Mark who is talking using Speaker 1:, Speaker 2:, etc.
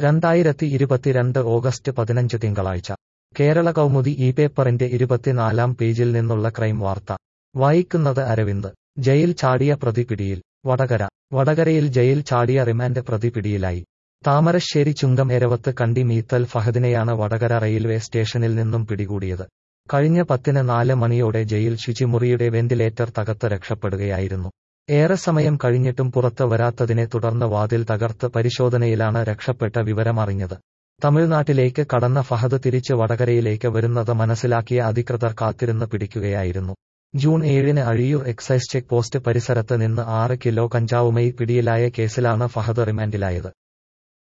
Speaker 1: രണ്ടായിരത്തി ഇരുപത്തിരണ്ട് ഓഗസ്റ്റ് പതിനഞ്ച് തിങ്കളാഴ്ച കേരള കൗമുദി ഈ പേപ്പറിന്റെ ഇരുപത്തിനാലാം പേജിൽ നിന്നുള്ള ക്രൈം വാർത്ത വായിക്കുന്നത് അരവിന്ദ് ജയിൽ ചാടിയ പ്രതി പിടിയിൽ വടകര വടകരയിൽ ജയിൽ ചാടിയ റിമാൻഡ് പ്രതി പിടിയിലായി താമരശ്ശേരി ചുങ്കം എരവത്ത് കണ്ടി മീത്തൽ ഫഹദിനെയാണ് വടകര റെയിൽവേ സ്റ്റേഷനിൽ നിന്നും പിടികൂടിയത് കഴിഞ്ഞ പത്തിന് നാല് മണിയോടെ ജയിൽ ശുചിമുറിയുടെ വെന്റിലേറ്റർ തകർത്ത് രക്ഷപ്പെടുകയായിരുന്നു ഏറെ സമയം കഴിഞ്ഞിട്ടും പുറത്ത് വരാത്തതിനെ തുടർന്ന് വാതിൽ തകർത്ത് പരിശോധനയിലാണ് രക്ഷപ്പെട്ട വിവരമറിഞ്ഞത് തമിഴ്നാട്ടിലേക്ക് കടന്ന ഫഹദ് തിരിച്ച് വടകരയിലേക്ക് വരുന്നത് മനസ്സിലാക്കിയ അധികൃതർ കാത്തിരുന്ന് പിടിക്കുകയായിരുന്നു ജൂൺ ഏഴിന് അഴിയൂർ എക്സൈസ് ചെക്ക് പോസ്റ്റ് പരിസരത്ത് നിന്ന് ആറ് കിലോ കഞ്ചാവുമായി പിടിയിലായ കേസിലാണ് ഫഹദ് റിമാൻഡിലായത്